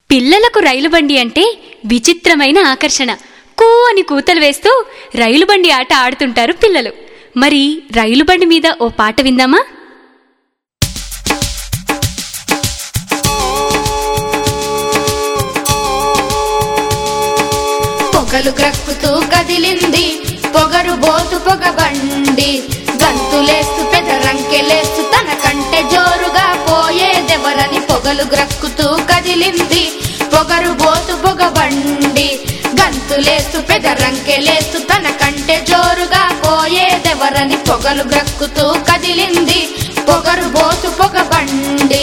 పిల్లలకు రైలు బండి అంటే విచిత్రమైన ఆకర్షణ కూ అని కూతలు వేస్తూ రైలు బండి ఆట ఆడుతుంటారు పిల్లలు మరి రైలు బండి మీద ఓ పాట విందామా పొగలు గ్రక్కుతూ కదిలింది పొగరు బోతు పొగ బండి గంతులేస్తూ పెద్ద రంకెలేస్తూ తన కంటే జోరుగా పోయేదెవరని పొగలు గ్రక్కుతూ కదిలింది పొగరు బోతు పొగ బండి గంతులేస్తూ పెద్ద రంకెలేస్తూ తన కంటే జోరుగా పోయేదెవరని పొగలు గ్రక్కుతూ కదిలింది పొగరు బోతు పొగ బండి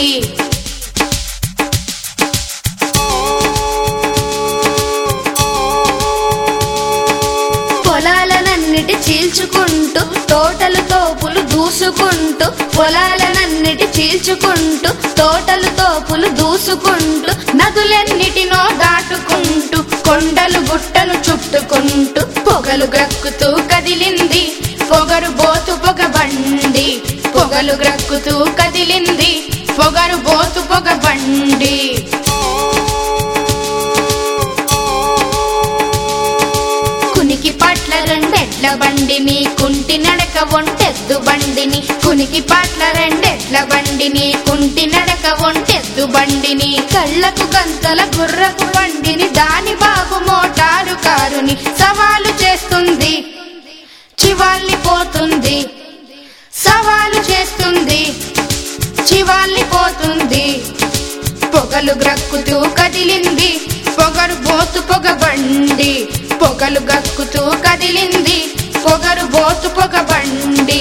పొలాలనన్నిటి చీల్చుకుంటూ తోటలు తోపులు దూసుకుంటూ పొలాలనన్నిటి చీల్చుకుంటూ తోటలు తోపులు దూసుకుంటూ నదులెన్నిటినో దాటుకుంటూ కొండలు గుట్టలు చుట్టుకుంటూ పొగలు గ్రక్కుతూ కదిలింది పొగరు బోతు పొగ బండి పొగలు గ్రక్కుతూ కదిలింది పొగరు బోతు పొగ బండి కునికి పట్ల రెండెడ్ల బండిని కుంటి నడక ఒంటెద్దు బండిని కునికి పట్ల రెండెడ్ల బండిని కుంటి నడక ఒంటెద్దు బండిని కళ్ళకు గంతల గుర్రపు బండిని దాని బాబు మోటారు కారుని సవాలు చేస్తుంది చివాల్ని పోతుంది సవాలు చేస్తుంది చివాల్ని పోతుంది పొగలు గ్రక్కుతూ కదిలింది పొగరు బోతు పొగ బండి పొగలు గక్కుతూ కదిలింది పొగరు బోతు పొగ బండి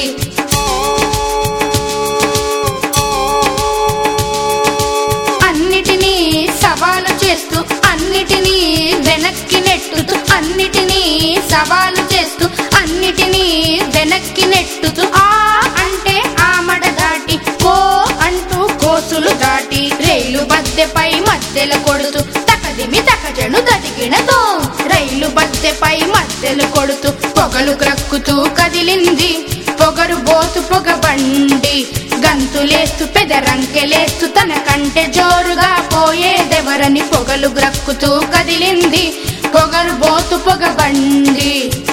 అన్నిటినీ సవాలు చేస్తూ అన్నిటినీ వెనక్కి నెట్టుతూ అన్నిటినీ సవాలు చేస్తూ అన్నిటినీ వెనక్కి నెట్టుతూ ఆ అంటే ఆమడ దాటి కో అంటూ కోసులు దాటి రైలు బద్దెపై మధ్యలో కొడుతూ తకదిమి తకజను దదిగినతో రైలు బద్దెపై మధ్యలో కొడుతూ పొగలు క్రక్కుతూ కదిలింది పొగరు బోతు పొగ బండి గంతులేస్తూ పెదరంకెలేస్తూ తన కంటే జోరుగా పోయేదెవరని పొగలు గ్రక్కుతూ కదిలింది పొగరు బోతు పొగ బండి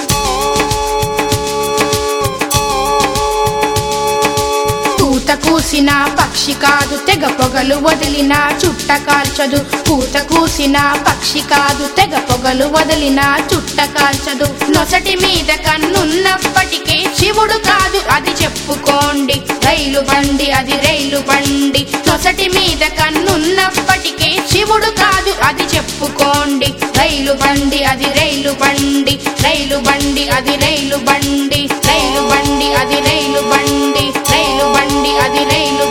పూత కూసిన పక్షి కాదు తెగ పొగలు వదిలిన చుట్ట కాల్చదు పూత కూసిన పక్షి కాదు తెగ పొగలు వదిలిన చుట్ట కాల్చదు నొసటి మీద కన్నున్నప్పటికీ శివుడు కాదు అది చెప్పుకోండి రైలు బండి అది రైలు బండి నొసటి మీద కన్నున్నప్పటికీ శివుడు కాదు అది చెప్పుకోండి రైలు బండి అది రైలు బండి రైలు బండి అది రైలు బండి రైలు బండి అది రైలు బండి రైలు బండి అది రైలు